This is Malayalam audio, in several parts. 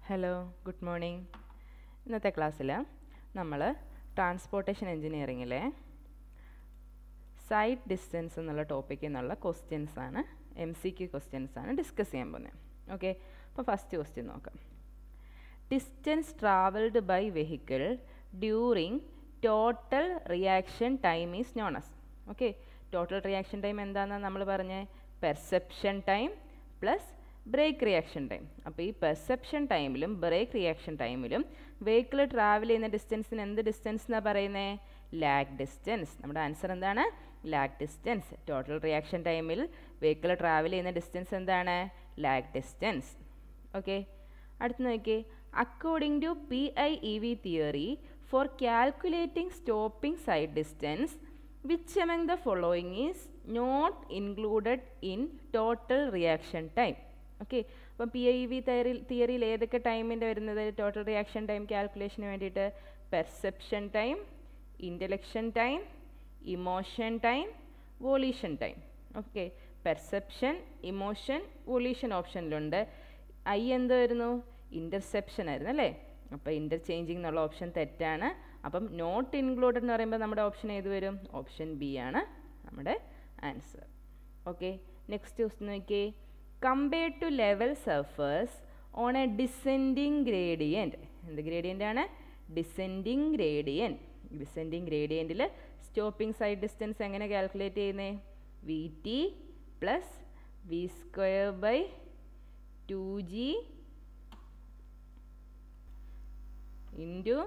ഹലോ ഗുഡ് മോർണിംഗ് ഇന്നത്തെ ക്ലാസ്സിൽ നമ്മൾ ട്രാൻസ്പോർട്ടേഷൻ എഞ്ചിനീയറിങ്ങിലെ സൈഡ് ഡിസ്റ്റൻസ് എന്നുള്ള ടോപ്പിക്കിൽ നിന്നുള്ള ക്വസ്റ്റ്യൻസ് ആണ് എം സി ക്യു ക്വസ്റ്റ്യൻസ് ആണ് ഡിസ്കസ് ചെയ്യാൻ പോകുന്നത് ഓക്കെ അപ്പോൾ ഫസ്റ്റ് ക്വസ്റ്റ്യൻ നോക്കാം distance travelled by vehicle during total reaction time is known as okay total reaction time എന്താണെന്ന് നമ്മൾ പറഞ്ഞേ perception time plus brake reaction time അപ്പോൾ ഈ പെർസെപ്ഷൻ ടൈമിലും ബ്രേക്ക് റിയാക്ഷൻ ടൈമിലും വെഹിക്കിൾ ട്രാവൽ ചെയ്യുന്ന ഡിസ്റ്റൻസിന് എന്ത് ഡിസ്റ്റൻസ് എന്നാണ് പറയുന്നത് ലാഗ് ഡിസ്റ്റൻസ് നമ്മുടെ ആൻസർ എന്താണ് ലാഗ് ഡിസ്റ്റൻസ് ടോട്ടൽ റിയാക്ഷൻ ടൈമിൽ വെഹിക്കിൾ ട്രാവൽ ചെയ്യുന്ന ഡിസ്റ്റൻസ് എന്താണ് ലാഗ് ഡിസ്റ്റൻസ് ഓക്കെ അടുത്ത് നോക്കിയേ according to P I E V theory for calculating stopping sight distance which among the following is not included in total reaction time okay അപ്പം പി ഐ വി തിയറി തിയറിയിൽ ഏതൊക്കെ ടൈമിൻ്റെ വരുന്നത് ടോട്ടൽ റിയാക്ഷൻ ടൈം കാൽക്കുലേഷന് വേണ്ടിയിട്ട് perception time intellection time emotion time volition time okay perception emotion volition ഓപ്ഷനിലുണ്ട് ഐ എന്ത് വരുന്നു ഇൻ്റർസെപ്ഷൻ ആയിരുന്നു അല്ലേ അപ്പോൾ ഇൻ്റർചേഞ്ചിങ് എന്നുള്ള ഓപ്ഷൻ തെറ്റാണ് അപ്പം നോട്ട് ഇൻക്ലൂഡഡ് എന്ന് പറയുമ്പോൾ നമ്മുടെ ഓപ്ഷൻ ഏത് വരും ഓപ്ഷൻ ബി ആണ് നമ്മുടെ ആൻസർ ഓക്കെ നെക്സ്റ്റ് ക്വസ്റ്റ് നോക്കിയേ compared to level surfaces on a descending gradient എന്ത് ഗ്രേഡിയൻ്റ് ആണ് ഡിസെൻഡിങ് ഗ്രേഡിയൻറ്റ് ഡിസെൻഡിങ് ഗ്രേഡിയൻറ്റിൽ സ്റ്റോപ്പിംഗ് സൈഡ് ഡിസ്റ്റൻസ് എങ്ങനെ കാൽക്കുലേറ്റ് ചെയ്യുന്നത് V T plus V square by two G into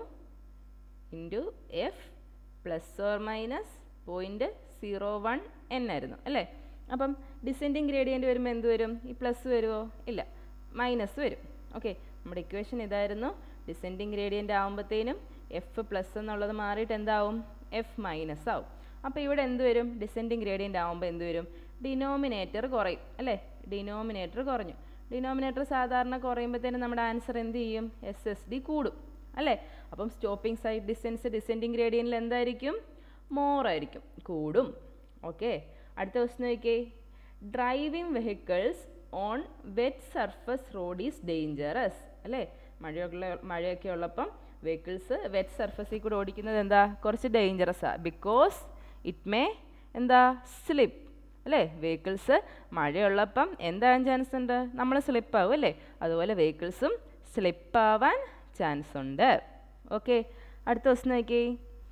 into F plus or minus point zero one N ആയിരുന്നു അല്ലേ അപ്പം ഡിസെൻഡിങ് ഗ്രേഡിയൻ്റ് വരുമ്പോൾ എന്ത് വരും ഈ പ്ലസ് വരുമോ ഇല്ല മൈനസ് വരും ഓക്കെ നമ്മുടെ ഇക്വേഷൻ ഇതായിരുന്നു ഡിസെൻഡിങ് ഗ്രേഡിയൻ്റ് ആകുമ്പോഴത്തേനും എഫ് പ്ലസ് എന്നുള്ളത് മാറിയിട്ട് എന്താവും എഫ് മൈനസ് ആവും അപ്പോൾ ഇവിടെ എന്ത് വരും ഡിസെൻഡിങ് ഗ്രേഡിയൻ്റ് ആകുമ്പോൾ എന്ത് വരും ഡിനോമിനേറ്റർ കുറയും അല്ലേ ഡിനോമിനേറ്റർ കുറഞ്ഞു ഡിനോമിനേറ്റർ സാധാരണ കുറയുമ്പോഴത്തേനും നമ്മുടെ ആൻസർ എന്ത് ചെയ്യും എസ് എസ് ഡി കൂടും അല്ലേ അപ്പം സ്റ്റോപ്പിംഗ് സൈഡ് ഡിസ്റ്റൻസ് ഡിസെൻഡിങ് ഗ്രേഡിയനിൽ എന്തായിരിക്കും മോർ ആയിരിക്കും കൂടും ഓക്കെ അടുത്ത ക്വസ്റ്റ് നോക്കിയേ driving vehicles on wet surface road is dangerous അല്ലേ മഴയുള്ള മഴയൊക്കെ ഉള്ളപ്പം വെഹിക്കിൾസ് വെറ്റ് സർഫസിൽ കൂടെ ഓടിക്കുന്നത് എന്താ കുറച്ച് ഡേഞ്ചറസാണ് ബിക്കോസ് ഇറ്റ് മേ എന്താ സ്ലിപ്പ് അല്ലേ വെഹിക്കിൾസ് മഴയുള്ളപ്പം എന്താകാൻ ചാൻസ് ഉണ്ട് നമ്മൾ സ്ലിപ്പാവും അല്ലേ അതുപോലെ വെഹിക്കിൾസും സ്ലിപ്പാവാൻ ചാൻസ് ഉണ്ട് ഓക്കെ അടുത്ത ദിവസം നോക്കി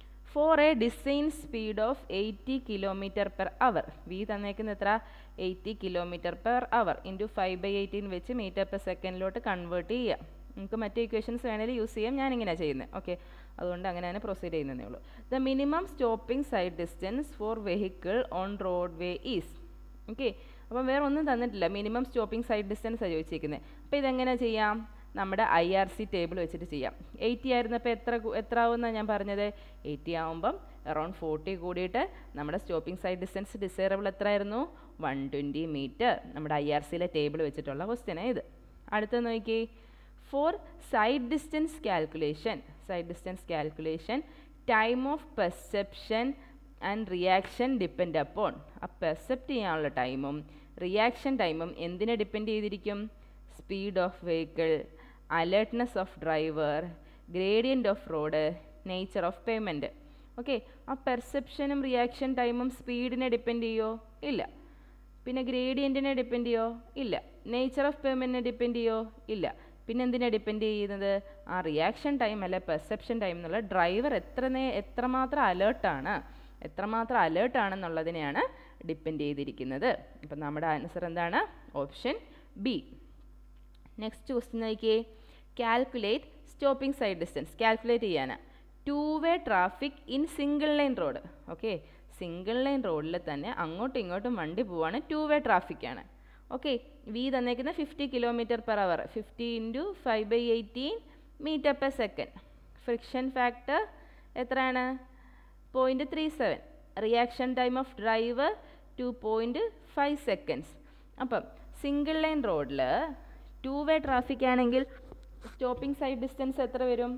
for a design speed of eighty kilometre per hour V തന്നേക്കുന്ന എത്ര eighty kilometre per hour into five by eighteen വെച്ച് മീറ്റർ പെർ സെക്കൻഡിലോട്ട് കൺവേർട്ട് ചെയ്യാം നിങ്ങൾക്ക് മറ്റേ ഇക്വേഷൻസ് വേണേൽ യൂസ് ചെയ്യാം ഞാൻ ഇങ്ങനെയാണ് ചെയ്യുന്നത് ഓക്കെ അതുകൊണ്ട് അങ്ങനെ തന്നെ പ്രൊസീഡ് ചെയ്യുന്നതേ ഉള്ളൂ the minimum stopping sight distance for vehicle on roadway is okay അപ്പം വേറെ ഒന്നും തന്നിട്ടില്ല മിനിമം സ്റ്റോപ്പിംഗ് സൈഡ് ഡിസ്റ്റൻസ് ആണ് ചോദിച്ചിരിക്കുന്നത് അപ്പോൾ ഇതെങ്ങനെ ചെയ്യാം നമ്മുടെ ഐ ആർ സി ടേബിൾ വെച്ചിട്ട് ചെയ്യാം എയ്റ്റി ആയിരുന്നപ്പോൾ എത്ര എത്ര ആവുമെന്നാണ് ഞാൻ പറഞ്ഞത് എയ്റ്റി ആവുമ്പം അറൗണ്ട് ഫോർട്ടി കൂടിയിട്ട് നമ്മുടെ സ്റ്റോപ്പിംഗ് സൈഡ് ഡിസ്റ്റൻസ് ഡിസൈറബിൾ എത്ര ആയിരുന്നു വൺ ട്വൻറ്റി മീറ്റർ നമ്മുടെ ഐ ആർ സിയിലെ ടേബിൾ വെച്ചിട്ടുള്ള ക്വസ്റ്റ്യനാണ് ഇത് അടുത്ത നോക്കി for sight distance calculation sight distance calculation time of perception and reaction depend upon ആ പെർസെപ്റ്റ് ചെയ്യാനുള്ള ടൈമും റിയാക്ഷൻ ടൈമും എന്തിനെ ഡിപ്പെൻഡ് ചെയ്തിരിക്കും speed of vehicle alertness of driver gradient of road nature of pavement okay ആ പെർസെപ്ഷനും റിയാക്ഷൻ ടൈമും സ്പീഡിനെ ഡിപ്പെൻഡ് ചെയ്യോ ഇല്ല പിന്നെ ഗ്രേഡിയൻറ്റിനെ ഡിപ്പെൻഡ് ചെയ്യോ ഇല്ല നേച്ചർ ഓഫ് പേയ്മെൻറ്റിനെ ഡിപ്പെൻഡ് ചെയ്യോ ഇല്ല പിന്നെ എന്തിനാണ് ഡിപ്പെൻഡ് ചെയ്യുന്നത് ആ റിയാക്ഷൻ ടൈം അല്ല പെർസെപ്ഷൻ ടൈം എന്നുള്ള ഡ്രൈവർ എത്ര നേ എത്രമാത്രം അലേർട്ടാണ് എത്രമാത്രം അലേർട്ടാണെന്നുള്ളതിനെയാണ് ഡിപ്പെൻഡ് ചെയ്തിരിക്കുന്നത് അപ്പം നമ്മുടെ ആൻസർ എന്താണ് ഓപ്ഷൻ ബി നെക്സ്റ്റ് ക്വസ്റ്റ്യൻ നോക്കിയേ calculate stopping sight distance calculate ചെയ്യാനാണ് two way traffic in single lane road okay single lane റോഡിൽ തന്നെ അങ്ങോട്ടും ഇങ്ങോട്ടും വണ്ടി പോവാണ് ടു വേ ട്രാഫിക്കാണ് ഓക്കെ വി തന്നേക്കുന്ന fifty kilometre per hour fifty into five by eighteen metre per second friction factor എത്രയാണ് point three seven reaction time of driver two point five seconds അപ്പം സിംഗിൾ ലൈൻ റോഡിൽ ടു വേ ട്രാഫിക് ആണെങ്കിൽ സ്റ്റോപ്പിംഗ് സൈഡ് ഡിസ്റ്റൻസ് എത്ര വരും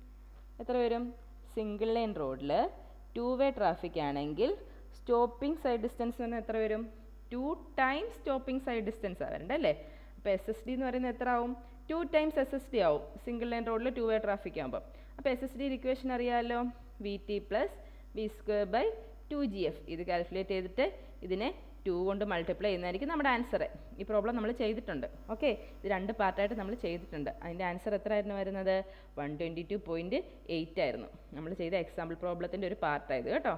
എത്ര വരും സിംഗിൾ ലൈൻ റോഡിൽ ടു വേ ട്രാഫിക് ആണെങ്കിൽ സ്റ്റോപ്പിംഗ് സൈഡ് ഡിസ്റ്റൻസ് എന്ന് എത്ര വരും two time stopping sight distance വരണ്ട അല്ലേ അപ്പോൾ എസ് എസ് ഡി എന്ന് പറയുന്നത് എത്ര ആവും two times S S D ആവും സിംഗിൾ ലൈൻ റോഡിൽ ടു വേ ട്രാഫിക് ആകുമ്പോൾ അപ്പോൾ എസ് എസ് ഡി ഇക്വേഷൻ അറിയാമല്ലോ V T plus V square by two G F ഇത് കാൽക്കുലേറ്റ് ചെയ്തിട്ട് ഇതിനെ ടു കൊണ്ട് മൾട്ടിപ്ലൈ ചെയ്യുന്നതായിരിക്കും നമ്മുടെ ആൻസർ ഈ പ്രോബ്ലം നമ്മൾ ചെയ്തിട്ടുണ്ട് ഓക്കെ ഇത് രണ്ട് പാർട്ടായിട്ട് നമ്മൾ ചെയ്തിട്ടുണ്ട് അതിൻ്റെ ആൻസർ എത്ര ആയിരുന്നു വരുന്നത് one twenty two point eight ആയിരുന്നു നമ്മൾ ചെയ്ത എക്സാമ്പിൾ പ്രോബ്ലത്തിൻ്റെ ഒരു പാർട്ടായത് കേട്ടോ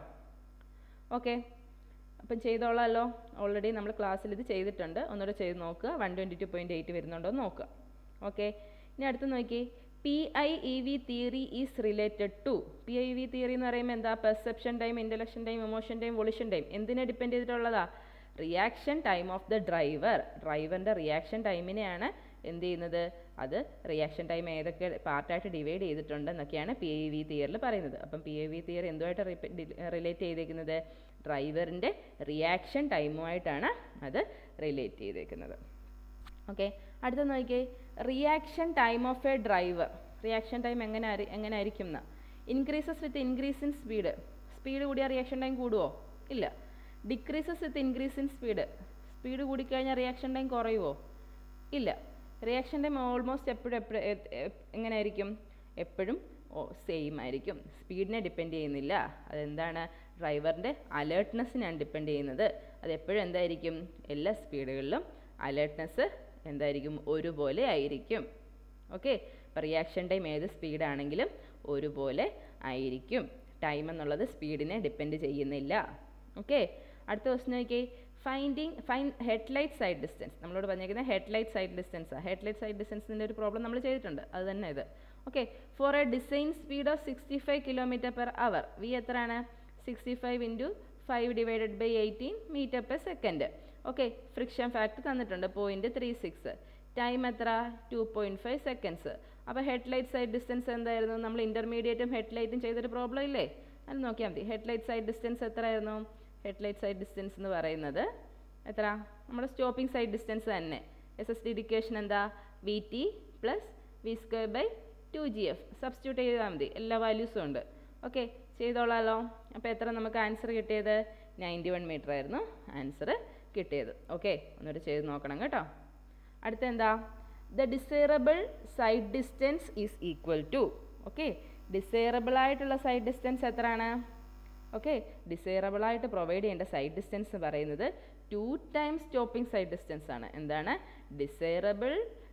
ഓക്കെ അപ്പം ചെയ്തോളാമല്ലോ ഓൾറെഡി നമ്മൾ ക്ലാസ്സിൽ ഇത് ചെയ്തിട്ടുണ്ട് ഒന്നുകൂടെ ചെയ്ത് നോക്കുക one twenty two point eight വരുന്നുണ്ടോ എന്ന് നോക്കുക ഓക്കെ ഇനി അടുത്ത് നോക്കി P I E V theory is related to P I V theory എന്ന് പറയുമ്പോൾ എന്താ perception time intellection time emotion time volition time എന്തിനെ ഡിപ്പെൻഡ് ചെയ്തിട്ടുള്ളതാ reaction time of the driver ഡ്രൈവറിൻ്റെ റിയാക്ഷൻ ടൈമിനെയാണ് എന്ത് ചെയ്യുന്നത് അത് റിയാക്ഷൻ ടൈം ഏതൊക്കെ പാർട്ടായിട്ട് ഡിവൈഡ് ചെയ്തിട്ടുണ്ടെന്നൊക്കെയാണ് പി ഐ വി തിയറിൽ പറയുന്നത് അപ്പം P I V theory എന്തുമായിട്ട് relate ചെയ്തേക്കുന്നത് ഡ്രൈവറിൻ്റെ റിയാക്ഷൻ ടൈമുമായിട്ടാണ് അത് റിലേറ്റ് ചെയ്തേക്കുന്നത് ഓക്കെ അടുത്ത നോക്കിയേ reaction time of a driver reaction time എങ്ങനെ ആരി- എങ്ങനെ ആയിരിക്കും എന്ന് increases with increase in speed speed കൂടിയാൽ റിയാക്ഷൻ ടൈം കൂടുമോ ഇല്ല decreases with increase in speed speed കൂടിക്കഴിഞ്ഞാൽ റിയാക്ഷൻ ടൈം കുറയുമോ ഇല്ല റിയാക്ഷൻ ടൈം ഓൾമോസ്റ്റ് എപ്പോഴും എപ്പോഴും എങ്ങനെ ആയിരിക്കും എപ്പോഴും ഓ സെയിം ആയിരിക്കും സ്പീഡിനെ ഡിപ്പെൻഡ് ചെയ്യുന്നില്ല അതെന്താണ് ഡ്രൈവറിൻ്റെ അലേർട്ട്നെസ്സിനാണ് ഡിപ്പെൻഡ് ചെയ്യുന്നത് അത് എപ്പോഴും എന്തായിരിക്കും എല്ലാ സ്പീഡുകളിലും അലേർട്ട്നെസ് എന്തായിരിക്കും ഒരുപോലെ ആയിരിക്കും ഓക്കെ അപ്പോൾ റിയാക്ഷൻ ടൈം ഏത് സ്പീഡാണെങ്കിലും ഒരുപോലെ ആയിരിക്കും ടൈം എന്നുള്ളത് സ്പീഡിനെ ഡിപ്പെൻഡ് ചെയ്യുന്നില്ല ഓക്കെ അടുത്ത ക്വസ്റ്റ്യൻ നോക്കി finding fine headlight sight distance നമ്മളോട് പറഞ്ഞിരിക്കുന്നത് ഹെഡ്ലൈറ്റ് സൈഡ് ഡിസ്റ്റൻസാണ് ഹെഡ്ലൈറ്റ് സൈഡ് ഡിസ്റ്റൻസിൻ്റെ ഒരു പ്രോബ്ലം നമ്മൾ ചെയ്തിട്ടുണ്ട് അത് തന്നെ ഇത് okay for a design speed of sixty five kilometre per hour V എത്രയാണ് sixty five into five divided by eighteen metre per second okay friction factor തന്നിട്ടുണ്ട് പോയിൻറ്റ് ത്രീ സിക്സ് ടൈം എത്ര ടു പോയിൻറ്റ് ഫൈവ് സെക്കൻഡ്സ് അപ്പോൾ ഹെഡ്ലൈറ്റ് സൈഡ് ഡിസ്റ്റൻസ് എന്തായിരുന്നു നമ്മൾ ഇൻ്റർമീഡിയറ്റും ഹെഡ്ലൈറ്റും ചെയ്തൊരു പ്രോബ്ലം ഇല്ലേ അത് നോക്കിയാൽ മതി ഹെഡ്ലൈറ്റ് സൈഡ് ഡിസ്റ്റൻസ് എത്രയായിരുന്നു ഹെഡ്ലൈറ്റ് സൈഡ് ഡിസ്റ്റൻസ് എന്ന് പറയുന്നത് എത്ര നമ്മുടെ സ്റ്റോപ്പിംഗ് സൈഡ് ഡിസ്റ്റൻസ് തന്നെ എസ് എസ് ഡി ഇഡിക്കേഷൻ എന്താ V T plus V square by two G F substitute ചെയ്താൽ മതി എല്ലാ വാല്യൂസും ഉണ്ട് ഓക്കെ ചെയ്തോളാലോ അപ്പോൾ എത്ര നമുക്ക് ആൻസർ കിട്ടിയത് നയൻറ്റി വൺ മീറ്റർ ആയിരുന്നു ആൻസർ കിട്ടിയത് ഓക്കെ ഒന്നുകൂടെ ചെയ്ത് നോക്കണം കേട്ടോ അടുത്ത എന്താ the desirable sight distance is equal to okay desirable ആയിട്ടുള്ള സൈഡ് ഡിസ്റ്റൻസ് എത്രയാണ് ഓക്കെ ഡിസൈറബിൾ ആയിട്ട് പ്രൊവൈഡ് ചെയ്യേണ്ട സൈഡ് ഡിസ്റ്റൻസ് എന്ന് പറയുന്നത് two time stopping sight distance ആണ് എന്താണ് desirable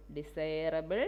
desirable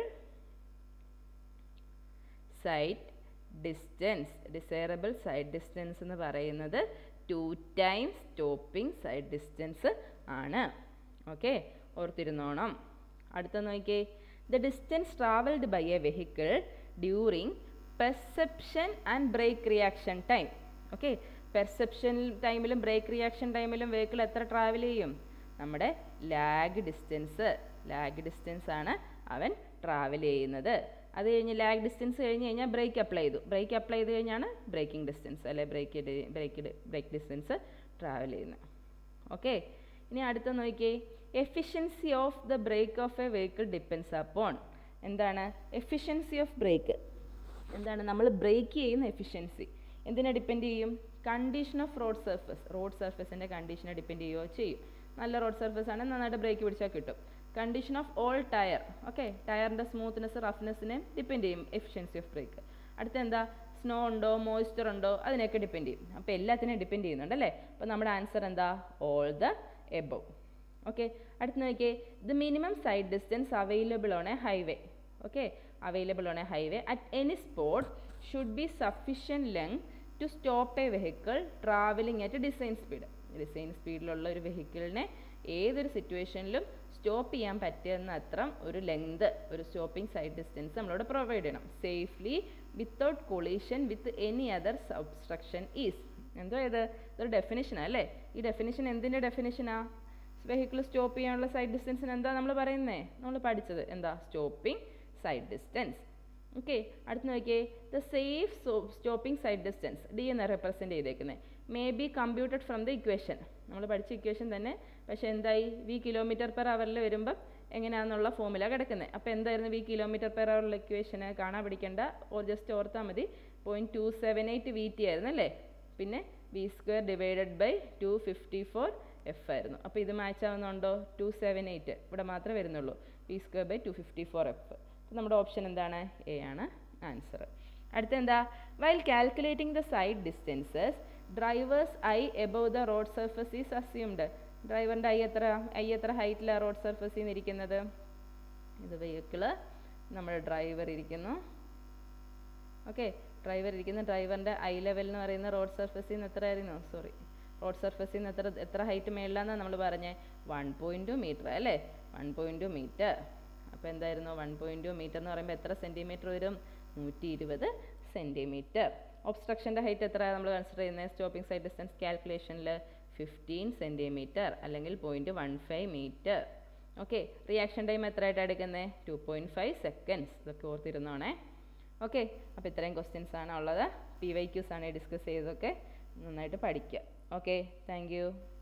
sight distance desirable sight distance എന്ന് പറയുന്നത് two time stopping sight distance ആണ് ഓക്കെ ഓർത്തിരുന്നോണം അടുത്ത നോക്കിയേ the distance travelled by A vehicle during perception and brake reaction time okay perception ടൈമിലും ബ്രേക്ക് റിയാക്ഷൻ ടൈമിലും വെഹിക്കിൾ എത്ര ട്രാവൽ ചെയ്യും നമ്മുടെ ലാഗ് ഡിസ്റ്റൻസ് ലാഗ് ഡിസ്റ്റൻസ് ആണ് അവൻ ട്രാവൽ ചെയ്യുന്നത് അത് കഴിഞ്ഞ് ലാഗ് ഡിസ്റ്റൻസ് കഴിഞ്ഞ് കഴിഞ്ഞാൽ ബ്രേക്ക് അപ്ലൈ ചെയ്തു ബ്രേക്ക് അപ്ലൈ ചെയ്ത് കഴിഞ്ഞാണ് ബ്രേക്കിംഗ് ഡിസ്റ്റൻസ് അല്ലെ brake brake brake distance travel ചെയ്യുന്നത് ഓക്കെ ഇനി അടുത്ത നോക്കിയേ efficiency of the brake of a vehicle depends upon എന്താണ് എഫിഷ്യൻസി ഓഫ് ബ്രേക്ക് എന്താണ് നമ്മൾ ബ്രേക്ക് ചെയ്യുന്ന എഫിഷ്യൻസി എന്തിനെ ഡിപ്പെൻഡ് ചെയ്യും condition of road surface road സർഫസിൻ്റെ കണ്ടീഷനെ ഡിപ്പെൻഡ് ചെയ്യുകയോ ചെയ്യും നല്ല റോഡ് സർഫസ് ആണ് നന്നായിട്ട് ബ്രേക്ക് പിടിച്ചാൽ കിട്ടും condition of all tyre okay ടയറിൻ്റെ സ്മൂത്ത്നെസ് റഫ്നെസ്സിനെ ഡിപ്പെൻഡ് ചെയ്യും എഫിഷ്യൻസി ഓഫ് ബ്രേക്ക് അടുത്ത എന്താ സ്നോ ഉണ്ടോ മോയ്സ്ചർ ഉണ്ടോ അതിനെയൊക്കെ ഡിപ്പെൻഡ് ചെയ്യും അപ്പോൾ എല്ലാത്തിനെയും ഡിപ്പെൻഡ് ചെയ്യുന്നുണ്ട് അല്ലേ അപ്പോൾ നമ്മുടെ ആൻസർ എന്താ ഓൾ ദ എബവ് ഓക്കെ അടുത്ത് നോക്കിയേ the minimum sight distance available on a highway okay available on a highway at any spot should be sufficient length to stop a vehicle travelling at design speed design സ്പീഡിലുള്ള ഒരു വെഹിക്കിളിനെ ഏതൊരു സിറ്റുവേഷനിലും സ്റ്റോപ്പ് ചെയ്യാൻ പറ്റുന്ന അത്ര ഒരു ലെങ്ത് ഒരു സ്റ്റോപ്പിംഗ് സൈഡ് ഡിസ്റ്റൻസ് നമ്മളോട് പ്രൊവൈഡ് ചെയ്യണം safely without collision with any other obstruction is എന്തോ ഇത് ഇതൊരു ഡെഫിനിഷനാണ് അല്ലേ ഈ ഡെഫിനിഷൻ എന്തിൻ്റെ ഡെഫിനിഷനാ വെഹിക്കിൾ സ്റ്റോപ്പ് ചെയ്യാനുള്ള സൈഡ് ഡിസ്റ്റൻസിന് എന്താ നമ്മൾ പറയുന്നേ നമ്മൾ പഠിച്ചത് എന്താ സ്റ്റോപ്പിംഗ് സൈഡ് ഡിസ്റ്റൻസ് ഓക്കെ അടുത്ത് നോക്കിയേ the safe stopping sight distance D എന്ന് റെപ്രസെൻറ്റ് ചെയ്തേക്കുന്നത് may be computed from the equation നമ്മൾ പഠിച്ച ഇക്വേഷൻ തന്നെ പക്ഷേ എന്തായി വി കിലോമീറ്റർ പെർ അവറിൽ വരുമ്പം എങ്ങനെയാണെന്നുള്ള ഫോമിലാണ് കിടക്കുന്നത് അപ്പോൾ എന്തായിരുന്നു വി കിലോമീറ്റർ പെർ അവറിലുള്ള ഇക്വേഷന് കാണാൻ പഠിക്കേണ്ട ഓർ ജസ്റ്റ് ഓർത്താൽ മതി point two seven eight V T ആയിരുന്നു അല്ലേ പിന്നെ V square divided by two fifty four F ആയിരുന്നു അപ്പോൾ ഇത് മാച്ച് ആവുന്നുണ്ടോ ടു സെവൻ എയ്റ്റ് ഇവിടെ മാത്രമേ വരുന്നുള്ളൂ P square by two fifty four F അപ്പോൾ നമ്മുടെ ഓപ്ഷൻ എന്താണ് എ ആണ് ആൻസർ അടുത്ത എന്താ while calculating the sight distances drivers eye above the road surface is assumed ഡ്രൈവറിൻ്റെ ഐ എത്ര ഐ എത്ര ഹൈറ്റിലാണ് റോഡ് സർഫസിൽ നിന്ന് ഇരിക്കുന്നത് ഇത് വെഹിക്കിള് നമ്മുടെ ഡ്രൈവർ ഇരിക്കുന്നു ഓക്കെ ഡ്രൈവർ ഇരിക്കുന്ന ഡ്രൈവറിൻ്റെ ഐ ലെവൽ എന്ന് പറയുന്ന റോഡ് സർഫസിൽ നിന്ന് എത്ര ആയിരുന്നു സോറി റോഡ് സർഫസിൽ നിന്ന് എത്ര എത്ര ഹൈറ്റ് മേളിലാന്നാണ് നമ്മൾ പറഞ്ഞത് വൺ പോയിൻറ്റ് ടു മീറ്റർ അല്ലേ വൺ പോയിൻറ്റ് ടു മീറ്റർ അപ്പോൾ എന്തായിരുന്നു വൺ പോയിൻറ്റ് ടു മീറ്റർ എന്ന് പറയുമ്പോൾ എത്ര സെൻറ്റിമീറ്റർ വരും നൂറ്റി ഇരുപത് സെൻറ്റിമീറ്റർ ഒബ്സ്ട്രക്ഷൻ്റെ ഹൈറ്റ് എത്ര നമ്മൾ കൺസിഡർ ചെയ്യുന്നത് സ്റ്റോപ്പിംഗ് സൈഡ് ഡിസ്റ്റൻസ് കാൽക്കുലേഷനിൽ ഫിഫ്റ്റീൻ സെൻറ്റിമീറ്റർ അല്ലെങ്കിൽ point one five metre okay reaction time എത്ര ആയിട്ട് എടുക്കുന്നത് ടു പോയിൻറ്റ് ഫൈവ് സെക്കൻഡ്സ് ഇതൊക്കെ ഓർത്തിരുന്നോണേ ഓക്കെ അപ്പോൾ ഇത്രയും ക്വസ്റ്റ്യൻസ് ആണ് ഉള്ളത് പി വൈ ക്യൂസ് ആണ് ഡിസ്കസ് ചെയ്തതൊക്കെ നന്നായിട്ട് പഠിക്കുക ഓക്കെ താങ്ക് യു